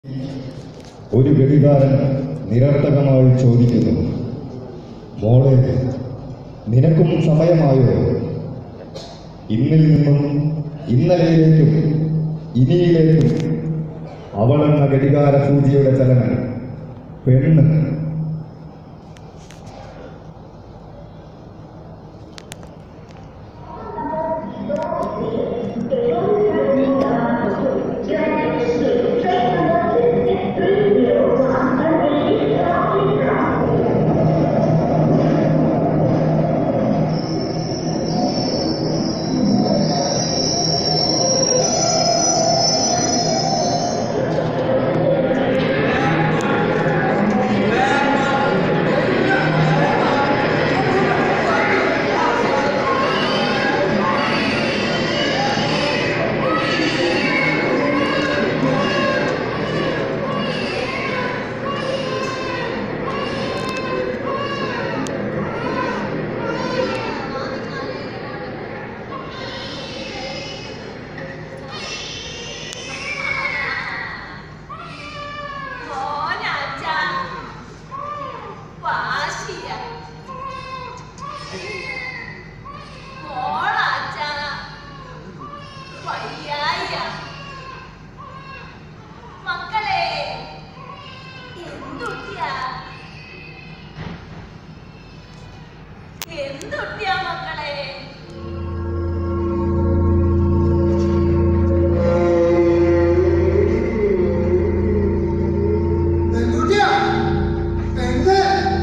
ഒരു ഘടികാരൻ നിരർത്ഥകമായി ചോദിക്കുന്നു മോളെ നിനക്കും സമയമായോ ഇന്നിൽ നിന്നും ഇന്നലെയിലേക്കും ഇനിയിലേക്കും അവളെന്ന ഘടികാര സൂചിയുടെ ചലനം പെണ്ണ് മോനാച്ചാ വാശിയ മോളാച്ചാ വയ്യായ മക്കളെ എന്തുട്ടിയാ എന്തുട്ടിയാ മക്കളെ പെൺകുട്ടിയാ പെണ്ണ്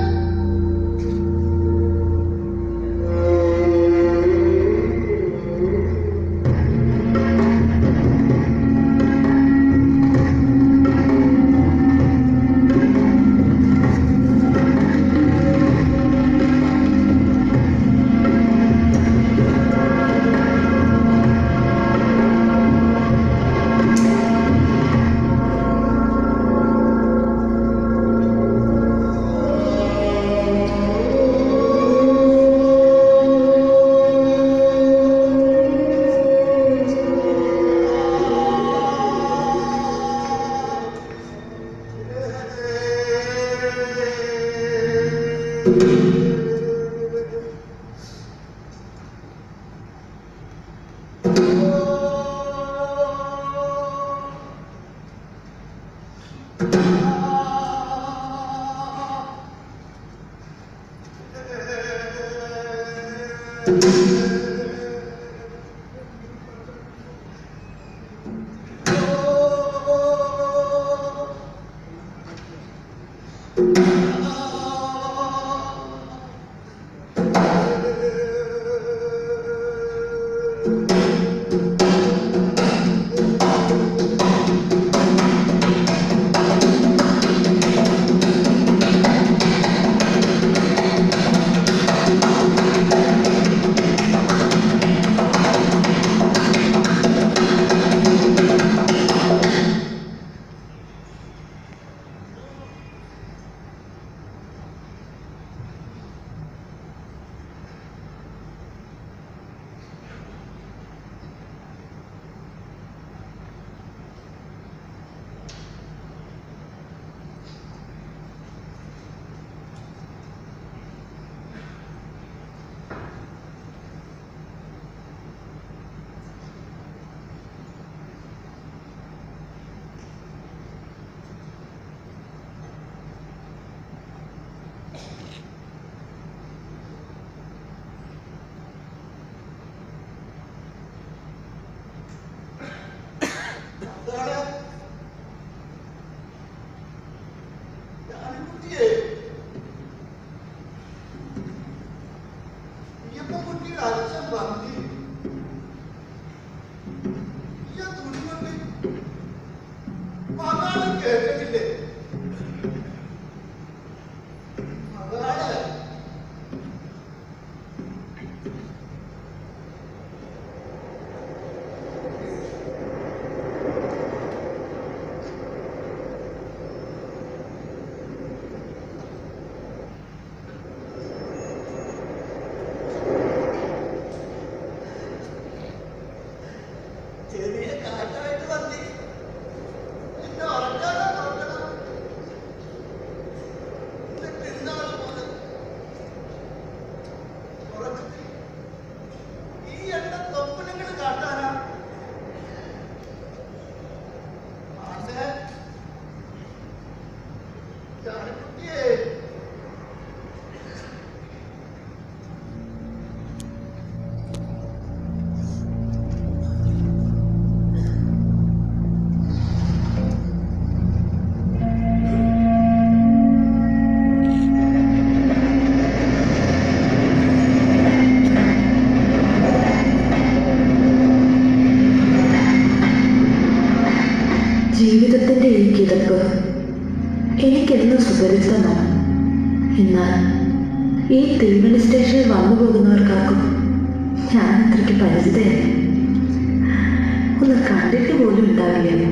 കുട്ടിയെ ഇപ്പൊ കുട്ടിയുടെ അച്ഛൻ പറഞ്ഞു ഈ തുണികൊണ്ട് മകളെ കേട്ടിട്ടില്ലേ മകളെ ചെറിയ കാറ്റായിട്ട് വന്നി എന്നെ ഉറക്കാതെ കിടപ്പ് എനിക്കെന്നും സുപരിചിതമാണ് എന്നാൽ ഈ തീവണ്ടി സ്റ്റേഷനിൽ വന്നു പോകുന്നവർക്കാർക്കും ഞാൻ അത്രയ്ക്ക് പരിചിതയല്ല ഒന്ന് കണ്ടിട്ട് പോലും ഉണ്ടാവില്ല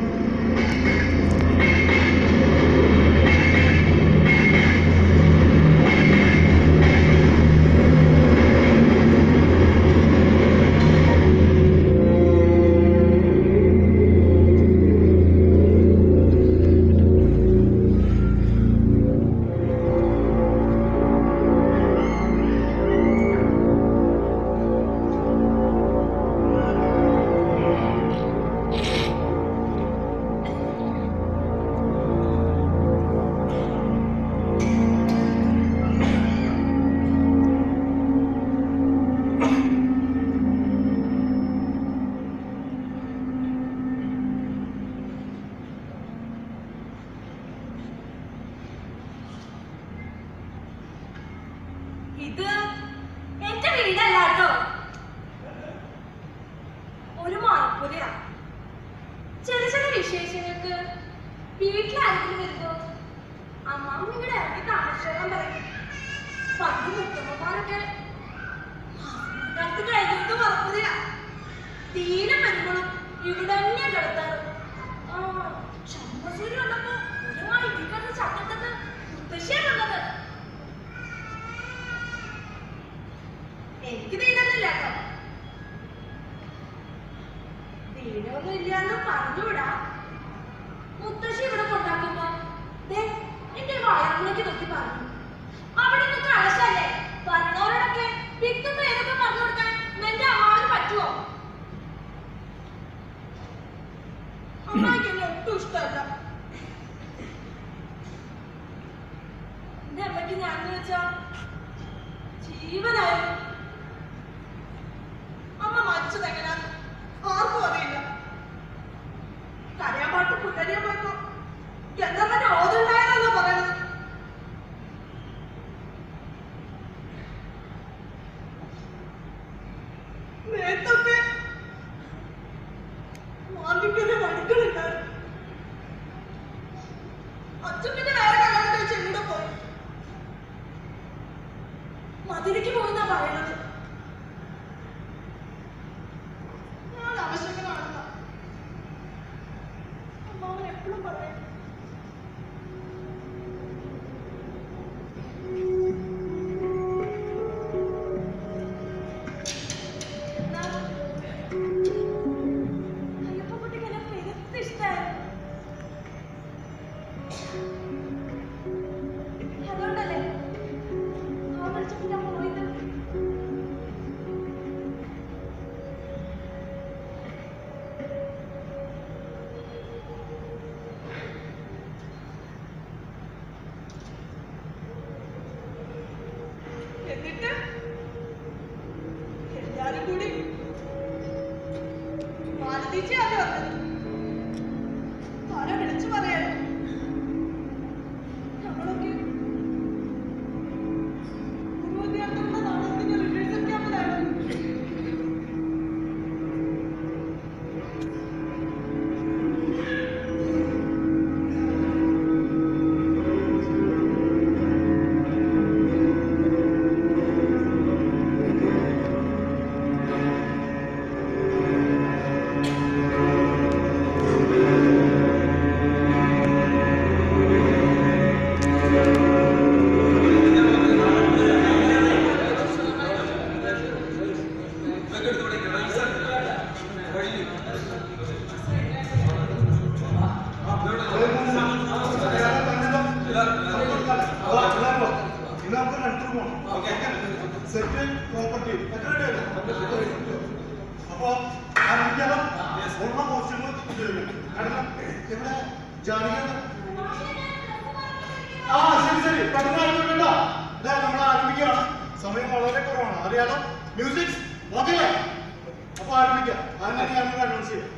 ഇത് എന്റെ വീടല്ല കേട്ടോ ഒരു മറപ്പുരയാ ചില ചില വിശേഷങ്ങൾക്ക് വീട്ടിലാരെങ്കിലും വരുമ്പോ അമ്മാമ്മ ഇവിടെ ഇറങ്ങി താമസിച്ചോളാൻ പറയും പണ്ട് മുത്തമ്മമാരൊക്കെ കാലത്ത് കഴിഞ്ഞിട്ട് മറപ്പുരയാ തീരെ വരുമ്പോഴും ഇവിടെ തന്നെ കിടത്താറ് ആ ചമ്മസൂരി ഉള്ളപ്പോ ഒരുമായി ഇടിക്കുന്ന ചക്കത്തത് മുത്തശ്ശിയാണുള്ളത് എനിക്ക് വീടൊന്നുമില്ല കേട്ടോ വീടൊന്നും ഇല്ലാന്ന് പറഞ്ഞൂടാ മുത്തശ്ശി ഇവിടെ കൊണ്ടാക്കുമ്പോ ദേ എന്റെ വയറിലേക്ക് നോക്കി പറഞ്ഞു അവിടെ നിന്ന് കളശല്ലേ പറഞ്ഞവരോടൊക്കെ വിത്തും പേരൊക്കെ പറഞ്ഞു കൊടുക്കാൻ എന്റെ അമ്മാവിന് പറ്റുമോ അമ്മായിക്ക് എന്നെ ഒട്ടും ഇഷ്ടമല്ല എന്റെ അമ്മയ്ക്ക് ഞാൻ വെച്ചാ ജീവനായിരുന്നു അമ്മ മരിച്ചത് എങ്ങനെയാ ആർക്കും അറിയില്ല കരയാമ്പാട്ട് പുല്ലരിയെ പോയപ്പോ എന്താ തന്നെ ഓതുണ്ടായെന്നല്ല പറയുന്നത് നേരത്തൊക്കെ മാന്തിക്കുന്ന വഴികളുണ്ടായിരുന്നു അച്ഛൻ പിന്നെ വേറെ കല്യാണം കഴിച്ച് എവിടെ പോയി മതിലേക്ക് പോയിന്നാ പറയണത് ഞാൻ അവശങ്കനാണെന്നാ അമ്മാവൻ എപ്പോഴും പറയും എന്നാ, അയ്യപ്പൻകുട്ടിക്ക് എന്നെ പെരുത്ത് ഇഷ്ടായിരുന്നു. അതുകൊണ്ടല്ലേ അവൻ വിളിച്ചപ്പോ ഞാൻ പോയത് എന്നിട്ട് എല്ലാരും കൂടി മാലതീച്ച അത് വന്നത് ആരോ വിളിച്ചു പറയണം നമ്മളൊക്കെ പൂർവ്വ വിദ്യാർത്ഥികളുടെ നാടകത്തിന്റെ റിഹേഴ്സൽ ക്യാമ്പിലാണ് സെറ്റ് പ്രോപ്പർട്ടി അപ്പോ ആരംഭിക്കാലോ ഓർമ്മ കോസ്റ്റ്യൂമ് കാരണം ഇവിടെ ജാതികളുടെ ആ ശരി ശരി പെട്ടെന്ന് ആരംഭിക്കണ്ട ഇതാ നമ്മൾ ആരംഭിക്കുകയാണ് സമയം വളരെ കുറവാണ് അറിയാലോ മ്യൂസിക് ഓക്കെ അല്ലേ അപ്പൊ ആരംഭിക്കാം ആദ്യം ഞാൻ അനൗൺസ് ചെയ്യാം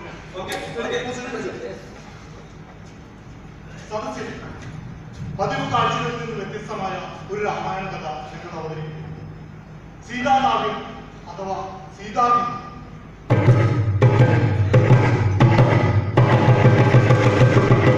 സദസ്സിൽ പതിവ് കാഴ്ചകളിൽ നിന്ന് വ്യത്യസ്തമായ ഒരു രാമായണ കഥ നിങ്ങൾ അവതരിപ്പിക്കും സീതാനാവിൻ അഥവാ സീതാവി ആ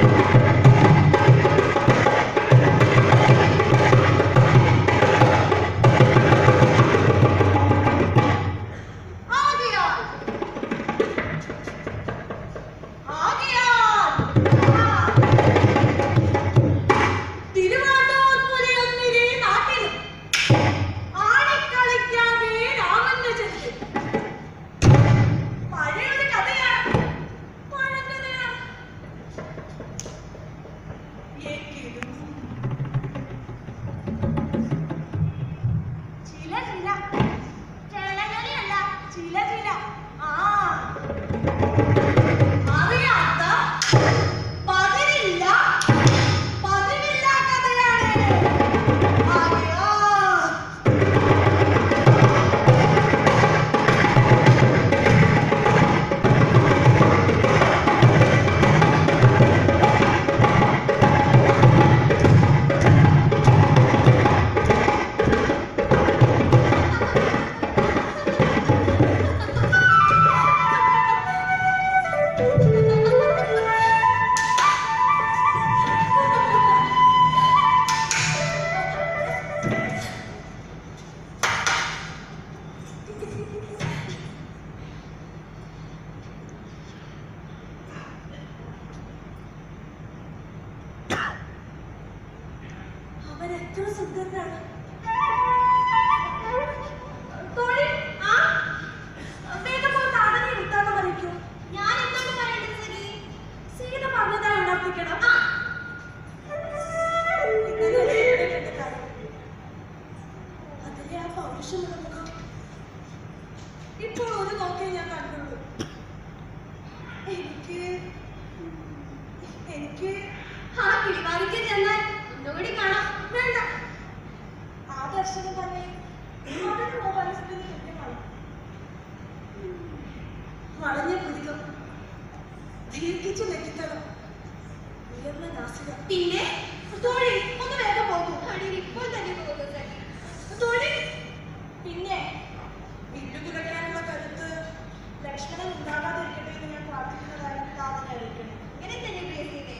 എത്ര സുന്ദരനാണ് തോഴി, ആ? വേഗം പോയി താതനെ വിട്ടാന്ന് പറയിക്കൂ. ഞാൻ എന്താണ് പറയേണ്ടത് സഖി? സീത പറഞ്ഞതാ ഉണർത്തിക്കണം. ആ. ഇന്നലെ സീതയുടെ കാര്യം. അതിലെ ആ പൗരുഷമുള്ള മുഖം. ഇപ്പോൾ ഒരു നോക്കേ ഞാൻ കണ്ടുള്ളൂ എനിക്ക് എനിക്ക് ആ കിളിവാതിക്ക് ചെന്നാൽ ഒന്നുകൂടി കാണാം വേണ്ട ആ ദർശനം തന്നെ അവരുടെ മോഹനസ്ഥിതി കൃത്യമാണ് വളഞ്ഞ പുതികം ദീർഘിച്ചു നെറ്റിത്തളം ഉയർന്ന നാസിക പിന്നെ തോഴി ഒന്ന് വേഗം പോകും ഇപ്പോൾ തന്നെ പോകും തോഴി പിന്നെ വില്ലുകുലയ്ക്കാനുള്ള കരുത്ത് ലക്ഷ്മണൻ ഉണ്ടാകാതിരിക്കട്ടെ എന്ന് ഞാൻ പ്രാർത്ഥിക്കുന്നതായി താതനെ അറിയിക്കണം ഇങ്ങനെ തന്നെ പ്രിയസീതേ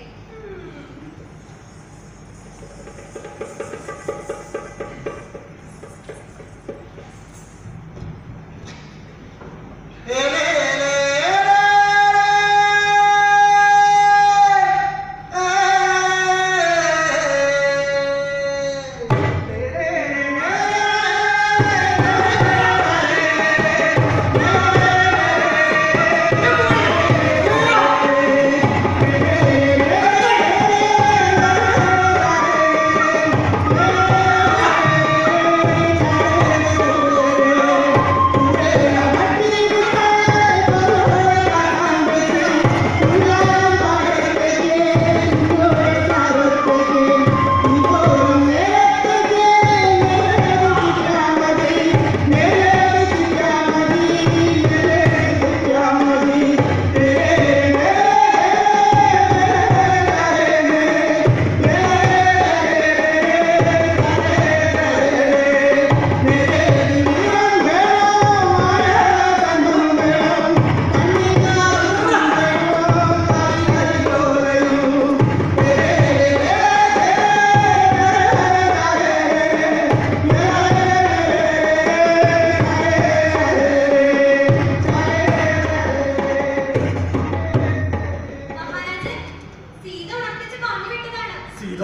മഹാരാജൻ സീത ഉണർത്തിച്ച് പറഞ്ഞു വിട്ടതാണ് സീത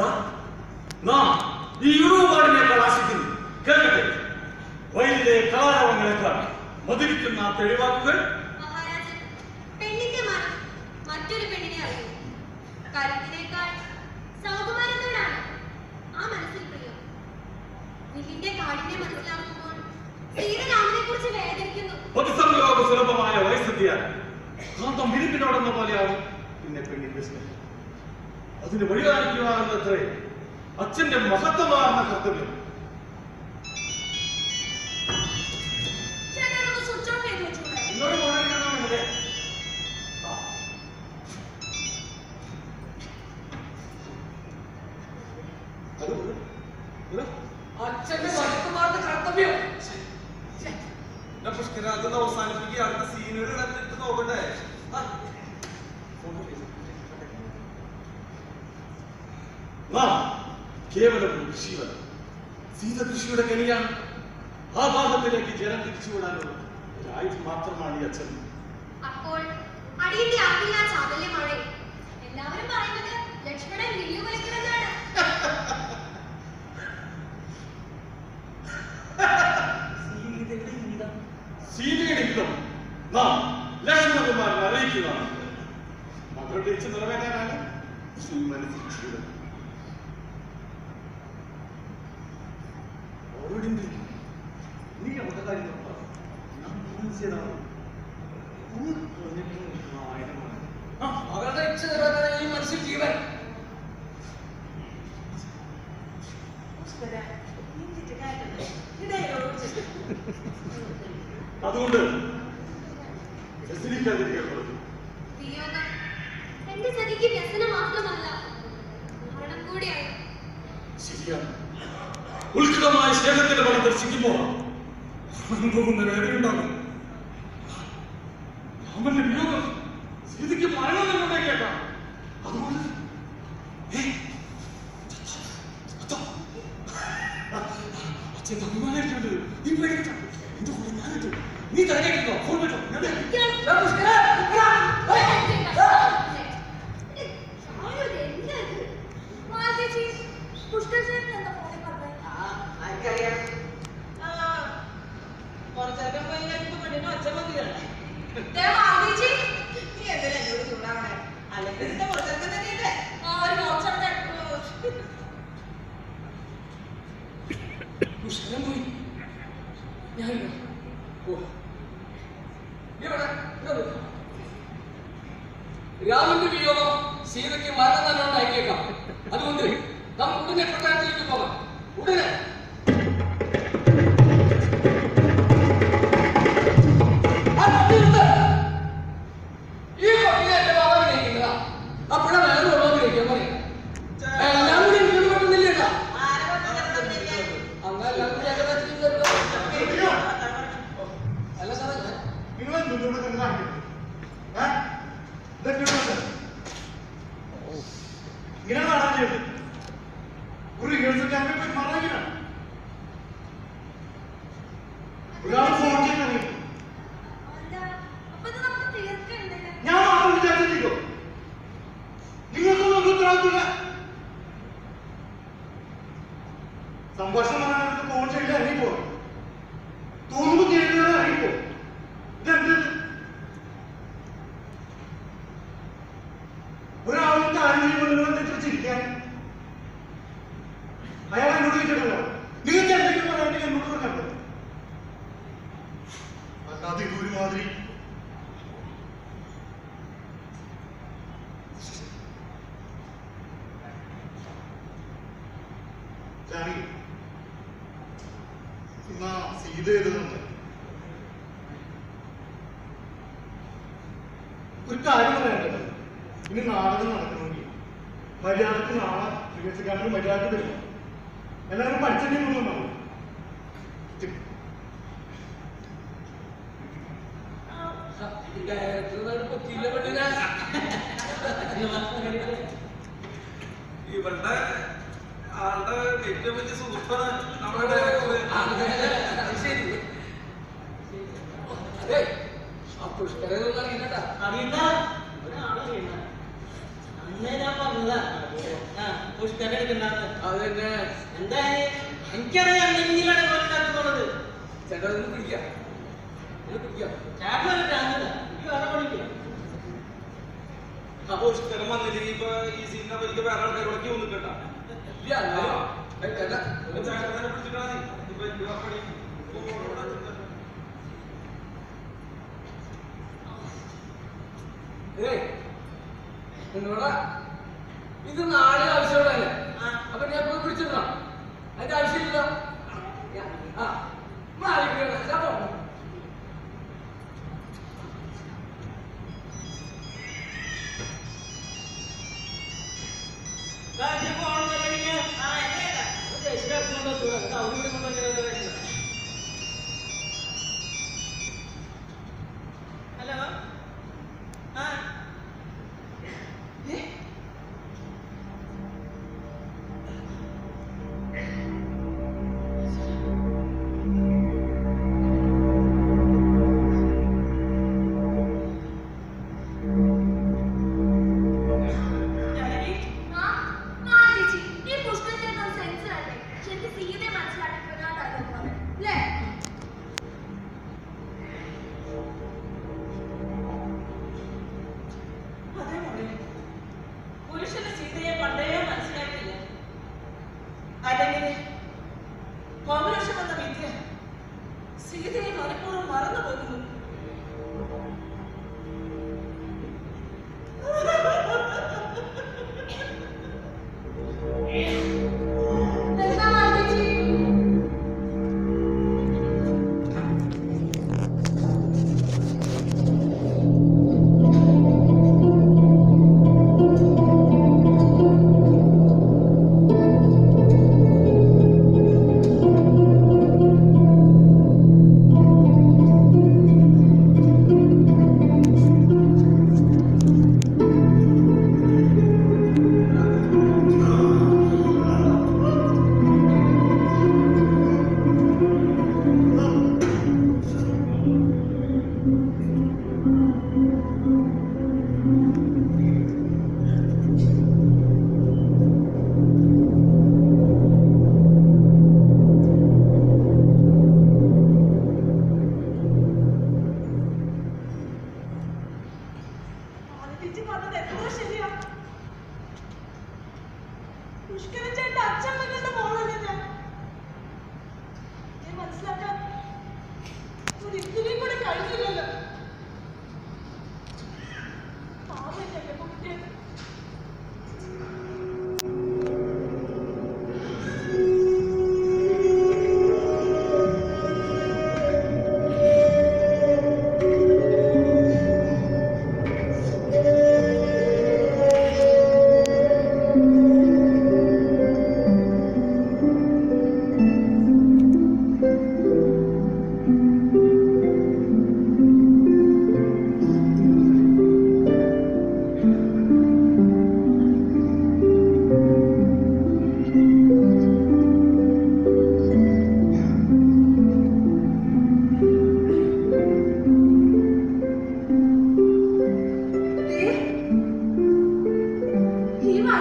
നാം ഈ യൂറോപാടിനേക്കാൾ ആശിക്കുന്നു കേൾക്കട്ടെ വയലിലെ കലാരവങ്ങളെക്കാൾ മധുരിക്കുന്ന തെളിവാക്കുകൾ മഹാരാജൻ പെണ്ണിന്റെ മനം മറ്റൊരു പെണ്ണിനെ അറിയും കരുത്തിനേക്കാൾ സൗകുമാരത്തോടാണ് ആ മനസ്സിൽ പ്രിയം വില്ലിന്റെ കാഠിന്യം മനസ്സിലാക്കുമ്പോൾ സീത രാമനെ കുറിച്ച് വേദനിക്കുന്നു പൊതുസംയോഗ സുലഭമായ വയസ്സെത്തിയാൽ കാന്തം വിരുപ്പിനോടെന്ന പോലെയാവും പിന്നെ പെണ്ണിന്റെ സ്നേഹം അതിന് വഴികാണിക്കുവാണെന്നത്രേ അച്ഛന്റെ മഹത്വമാർന്ന കർത്തവ്യം ചേട്ടനൊന്ന് സ്വിച്ച് ഓഫ് ചെയ്ത് വെച്ചൂടെ ഇങ്ങോട്ട് പോകണമെന്നാണോ ഇവിടെ? ആ. അത് ഇത്? ഇത്? അച്ഛന്റെ വഴക്കുമാർന്ന കർത്തവ്യം പുഷ്കര അതൊന്ന് അവസാനിപ്പിക്കുക അടുത്ത സീനുകൾ കണ്ടിട്ട് നോക്കട്ടെ ആ. നാം കേവലം ഒരു കൃഷിവൻ സീത കൃഷിയുടെ കനിയാണ് ആ ഭാഗത്തിലേക്ക് ജലം തിരിച്ചുവിടാനുള്ള ഒരു ആയുധം മാത്രമാണ് ഈ അച്ഛൻ അപ്പോൾ അടിയന്റെ ആകില്ല ചാതല്യ മഴ എല്ലാവരും പറയുന്നത് ലക്ഷ്മണൻ വില്ലു കുലക്കണമെന്നാണ് സീതയുടെ യുദ്ധം നാം ലക്ഷ്മണകുമാരനെ അറിയിക്കുന്നതാണ് മകളുടെ ഇച്ഛ നിറവേറ്റാനാണ് ഈ മനസ്സിൽ ചെയ്തത് ഓരോടെങ്കിലും നീ അവരുടെ കാര്യം നോക്കാം ഞാൻ മനസ്സിലാണ് ആയിരമാണ് ആ, അവരുടെ ഇച്ഛ നിറവേറാൻ ഈ മനസ്സിൽ ജീവൻ പുഷ്കര, നീ ചിറ്റക്കാരനല്ലേ? ഇതേ യോജിച്ചത്. അതുകൊണ്ട് വ്യസനിക്കാതിരിക്കുക വിയോഗം എന്റെ സതിക്ക് വ്യസനം മാത്രമല്ല മരണം കൂടിയാണ് ശരിയാണ് ഉത്കൃതമായ സ്നേഹത്തിന്റെ ഫലം ദർശിക്കുമ്പോൾ പോകുന്ന വേദനയുണ്ടാകും അവന്റെ വിയോഗം സീതയ്ക്ക് മരണം തന്നെ കേൾക്കാം അതുകൊണ്ട് ഏ, അച്ഛാ, അച്ഛൻ അഭിമാനിക്കുന്നത് നീ പേടിക്കണ്ട എന്റെ കൂടെ ഞാനിട്ട് നീ തരഞ്ഞോ ഫോൺ വെച്ചോ ഞാൻ ദേ- ദാ പുഷ്കര, പുഷ്കര. മാലതി, പുഷ്കരചേട്ടൻ എന്താ ഫോണിൽ പറഞ്ഞത്? പുണ്യ കൊട്ടാരത്തിലേക്ക് പോകാം ഉടനെ ആ പട്ടി നിർത്ത്. ഈ പട്ടിയെ എന്റെ ബാബ വിളിക്കുന്നതാ അപ്പോഴാ വേറെ ഉള്ളവർ വിളിക്കാൻ പറയും എല്ലാം കൂടി എനിക്ക് പറ്റുന്നില്ല കേട്ടോ അന്ന് എല്ലാം കൂടി എന്റെ കാര്യത്തിൽ കേട്ടോ. അല്ല സാറേ ഞാൻ നിങ്ങൾ എന്തുകൊണ്ട് തന്നെ കാണിക്കുന്നത്? ഏ? ഇതൊക്കെ ഉള്ളത്. ഇങ്ങനെ കാണാൻ ചെയ്തത് ഒരു റിഹേഴ്സൽ ക്യാമ്പിൽ പെരുമാറാൻ ഇങ്ങനെയാണ്. ഒരാൾ ഫോൺ ചെയ്യാൻ തുടങ്ങി. അല്ല അപ്പൊ ഇത് നമുക്ക് തീർക്കണ്ടേ ഞാൻ മാത്രം വിചാരിച്ചിട്ടോ നിങ്ങൾക്കൊന്നും ഒരു ഉത്തരവാദിത്തമില്ല സംഭാഷണം പറയാൻ ഫോൺ ചെയ്ത് ഇറങ്ങിപ്പോ തോന്നുമ്പോ ചെയ്യുന്നവരെ ഇറങ്ങിപ്പോ ഇതെന്ത് ഒരാളും കാര്യം ചെയ്യുമ്പോൾ നിങ്ങൾ എന്തെങ്കിലും ചിരിക്കാൻ അയാൾ എന്നോട് ചോദിച്ചിട്ടല്ലോ നിങ്ങൾക്ക് എന്തെങ്കിലും പറയാനെങ്കിൽ എന്നോട് പറഞ്ഞോ അല്ലാതെ ഇത് ഒരുമാതിരി ചാടി എന്നാ സീത എഴുതുന്നുണ്ട് ഒരു കാര്യം പറയണ്ടത് ഇനി നാടകം നടക്കണമെങ്കിൽ മര്യാദക്ക് നാളെ ചികിത്സക്കാരന് മര്യാദ തരും എല്ലാവരും പഠിച്ചെങ്കിൽ കൊണ്ടുവന്നാവും ഡയറക്ടർ പറ്റിയില്ല പെണ്ണിനെ ഇവരുടെ ആളുടെ ഏറ്റവും വലിയ സുഹൃത്താണ് നമ്മുടെ ഡയറക്ടർ ശരി അതെ ആ പുഷ്കരൊന്നും അറിയില്ലട്ടാ അറിയണ്ട ഒരാളറിയണ്ട അന്നേ ഞാൻ പറഞ്ഞതാ ആ പുഷ്കര എടുക്കണ്ടെന്ന് അതെന്നെ എന്തായാലും എനിക്കറിയാം നെഞ്ഞിലാണ് കൊണ്ടാക്കുന്നത് ചേട്ടാ ഒന്ന് പിടിക്കാം ഒന്ന് പിടിക്കാം ചേട്ടൻ ഒരു ഭ്രാന്തനാ. എനിക്ക് വേറെ പണിയില്ല അപ്പൊ പുഷ്കരം വന്നില്ലെങ്കിൽ ഇപ്പൊ ഈ സീനിനെ പറ്റി വേറെ ആൾക്കാരോട് ക്യൂ നിൽക്കണ്ട ഇല്ല എന്നാലും ഏയ് ചേട്ടാ ഒരു ചേട്ടൻ തന്നെ പിടിച്ചിട്ടാ മതി ഇപ്പൊ എനിക്ക് ആ പണി ഓടോടെ നിൽക്കണ്ട. ഏയ് എന്നോടാ ഇത് നാളെ ആവശ്യമുള്ളതല്ലേ അപ്പൊ ഞാൻ പോയി പിടിച്ചിരുന്നോ അതിന്റെ ആവശ്യമില്ല ആ മാറി വീഴണം. ഞാൻ പോണം. ഹലോ ആ ഏ? ജാനകി ആ ആ ചേച്ചി ഈ പുഷ്കർ ചേട്ടൻ സെൻസ് അല്ലേ ശരിക്കും സീതയെ മനസ്സിലാക്കിക്കൊണ്ടാണ് അല്ലേ അതെ മോളെ പുരുഷന് സീതയെ പണ്ടേ മനസ്സിലാക്കില്ല അല്ലെങ്കിൽ പൗരുഷം എന്ന വിദ്യ സീതയെ മനഃപൂർവ്വം മറന്നു പോകുന്നു എന്താ ചേച്ചി ആദിത്യ പറഞ്ഞത് എത്ര ശരിയാ പുഷ്കരൻ ചേട്ടൻ അച്ഛൻ പെങ്ങളുടെ മോളല്ലേ ഞാൻ ഞാൻ മനസ്സിലാക്കാൻ ഒരു ഇത്തിരിയും കൂടി കഴിഞ്ഞില്ലല്ലോ പാവം എന്റെ കുട്ടിയെ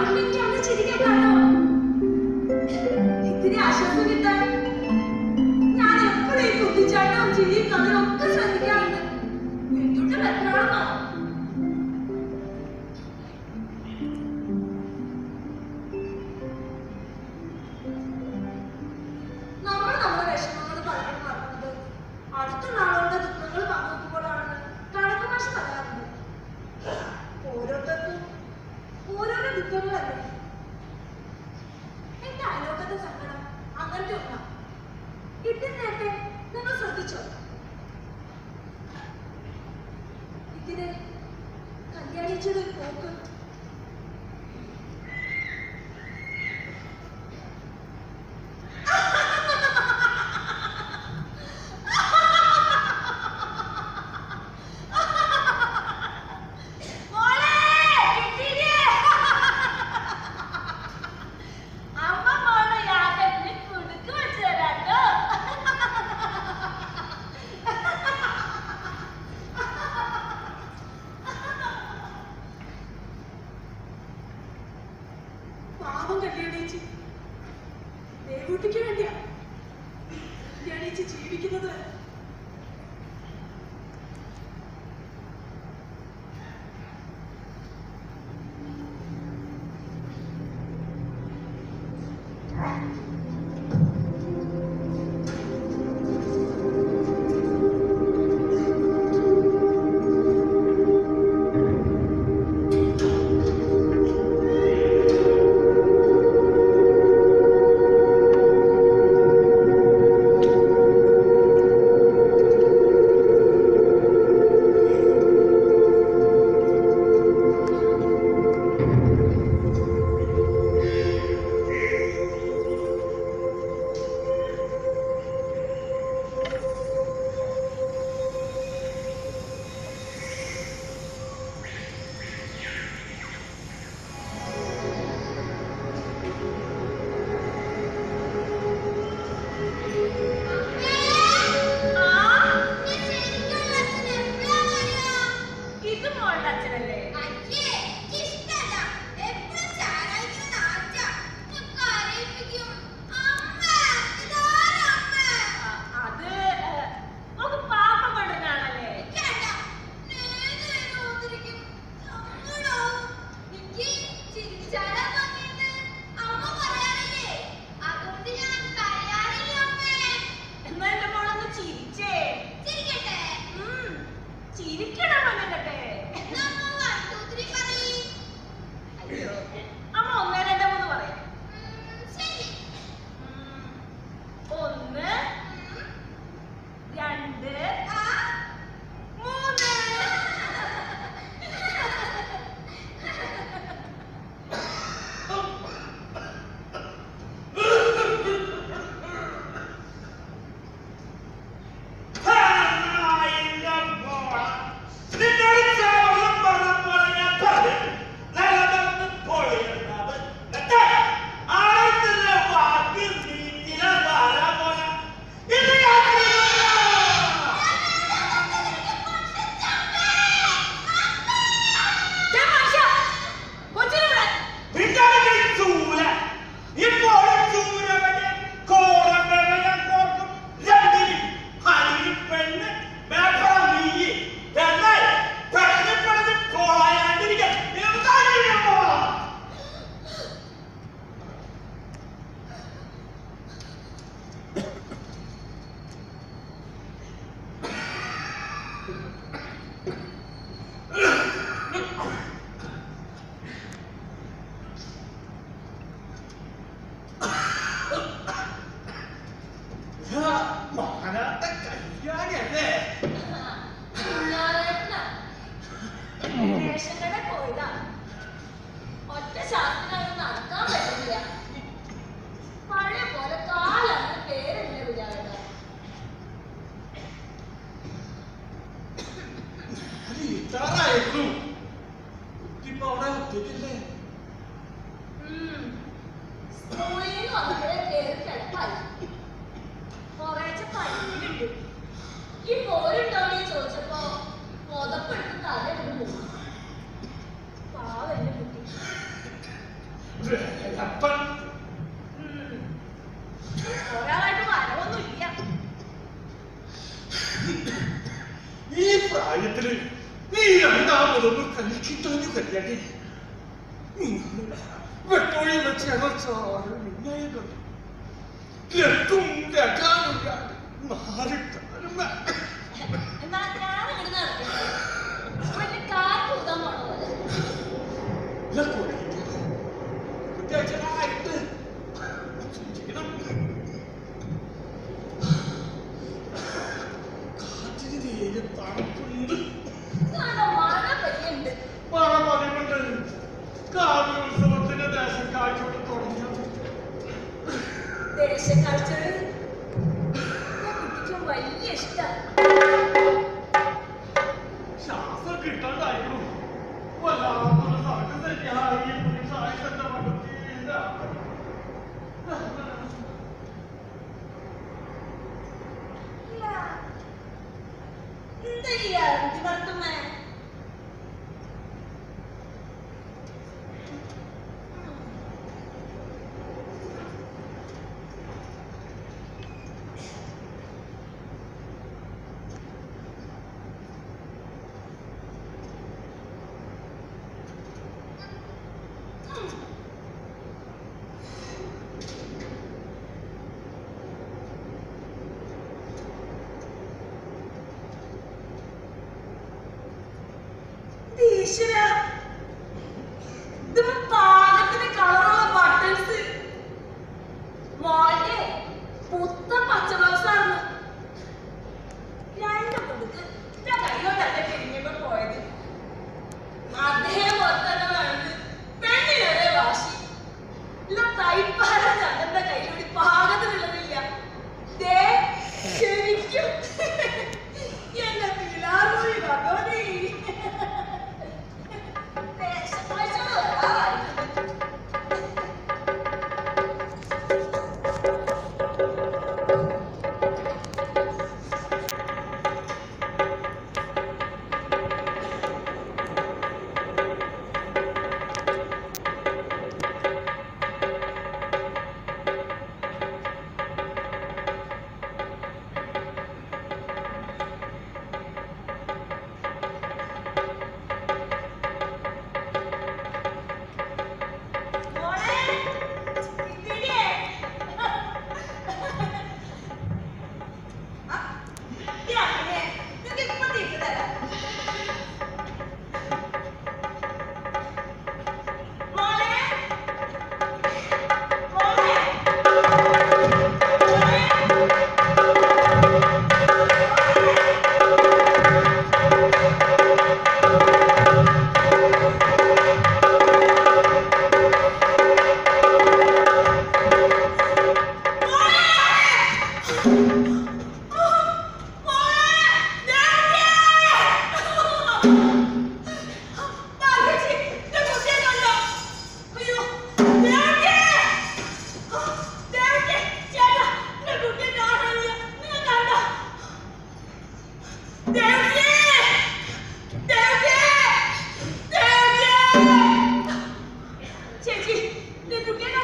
കാണുമ്പോ എനിക്ക് അവനെ ചിരിക്കാൻ കാണോ ഇത്തിരി ആശ്വാസം കിട്ടാൻ ഞാൻ എപ്പോഴും ഈ കുട്ടിച്ചാട്ടവും ചിരിയും കളിയും ഒക്കെ ശ്രദ്ധിക്കാറുണ്ട് എന്തുട്ട് വെക്കണമെന്നോ നമ്മൾ നമ്മുടെ വിഷമങ്ങൾ പലരും മറക്കുന്നത് അടുത്തുള്ള ആളുകളുടെ ദുഃഖങ്ങൾ പങ്കുവെക്കുമ്പോഴാണെന്ന് കണക്ക് ഭാഷ പറയാറുണ്ട് ഓരോരുത്തർക്കും ഓരോരോ ദുഃഖങ്ങളല്ലേ എന്റെ അയലോക്കത്തെ സങ്കടം അങ്ങനത്തെ ഒന്നാ ഇതിന് നേരത്തെ നിങ്ങൾ ശ്രദ്ധിച്ചോ ഇതിന് കല്യാണിച്ചത് പോക്ക് മോളെ കിട്ടിയില്ലേ അമ്മ മോളുടെ യാഗത്തിന് കുടുക്ക് വെച്ച് തരാട്ടോ പാവം കല്യാണിച്ചി ദേവൂട്ടിക്ക് വേണ്ടിയാ കല്യാണിച്ചി ജീവിക്കുന്നത് ഇത് മോളുടെ അച്ഛനല്ലേ അത് നമുക്ക് പാപ്പം കൊണ്ടുവരാണല്ലേ എന്നാ എന്റെ മോളൊന്ന് ചിരിച്ചേ ഉം, ചിരിക്കണം മകട്ടെ അയ്യോ അമ്മ ഒന്ന് രണ്ട് മൂന്ന് പറയാം ഉം, ഒന്ന് രണ്ട് മൂന്ന് ദേ മാഷ, കൊച്ചിനെ വിടാൻ. കുഞ്ഞാവേട്ടനാ. റേഷൻ കടയിൽ പോയതാ. ഒറ്റ ശാസ്ത്രത്തിന് നടക്കാൻ പറ്റുന്നില്ല പഴയ പോലെ കാലാണ് പേരില്ല കുഞ്ഞാവേട്ട ഇത്താറായിരുന്നു കുട്ടിപ്പോ അവിടെ ഒറ്റയ്ക്കല്ലേ ഉം. സ്കൂളിൽ നിന്ന് വന്നപ്പോഴേ കേറി കിടപ്പായി കുറേശ്ശെ പനിയുണ്ട് ഈ പോരുണ്ടോന്ന് ചോദിച്ചപ്പോ പുതപ്പെടുത്ത് തല എടുത്ത് പോകും പാവം എന്റെ കുട്ടി വേലപ്പൻ ഉം. ഒരാളായിട്ട് വരവൊന്നുമില്ല ഈ പ്രായത്തില് നീ രണ്ടാമതൊന്ന് കഴിച്ചിട്ടു കല്യാണി വെട്ടോഴി വെച്ച് ഇറച്ചാറ് മിന്നായത് ലക്കും രകാനും മാറിട്ടാലും എന്നാ ഞാൻ അങ്ങോട്ട് നടക്കുന്നത് വലിയ കാർ കൂതാൻ പോണ പോലെ കുട്ടിയായിട്ട് കാറ്റിന് തീരെ തണുപ്പുണ്ട് നല്ല മഴ പെയ്യുണ്ട് മഴ പതിവുണ്ട് കാവ്യ ഉത്സവത്തിന്റെ ദേശം കാഴ്ചയോട് തുടങ്ങിയത് ദേശക്കാഴ്ചകള് കുട്ടിക്ക് വലിയ ഇഷ്ടമാണ് ശ്വാസം കിട്ടാണ്ടായിരുന്നു വല്ലാത്തൊരു സാധ്യത തന്നെയായി ഈ പുരുഷായുധന്റെ മകത്തിയില്ല ഇല്ല. എന്താ ചെയ്യാ മർത്തുമ്മേ ഈശ്വര ഇതിപ്പോ പാകത്തിന് കളറുള്ള ബട്ടൺസ് മോളുടെ പുത്തൻ പച്ച ബ്ലൗസാണ് രണ്ട് കൊടുക്ക് ഞാൻ കൈകൊണ്ടല്ല തിരിഞ്ഞപ്പോ പോയത് അതേപോലെ തന്നെ വേണ്ടത് പെണ്ണിനൊരേ വാശി ഇല്ല തൈപ്പാര ചന്ദ്രന്റെ കയ്യിലൂടെ പാകത്തിനുള്ളതില്ല ദേ ശരിക്കും എന്റെ പിലാറൂരി ഭഗവതി ദേശക്കാഴ്ചകൾ വരാറായിട്ടുണ്ട് മോളെ ഇതിനെ ആ ഞാനെ നിനക്ക് ഇപ്പൊ തിരിച്ചു തരാം മോളെ മോളെ ചേച്ചി കുട്ടിയെ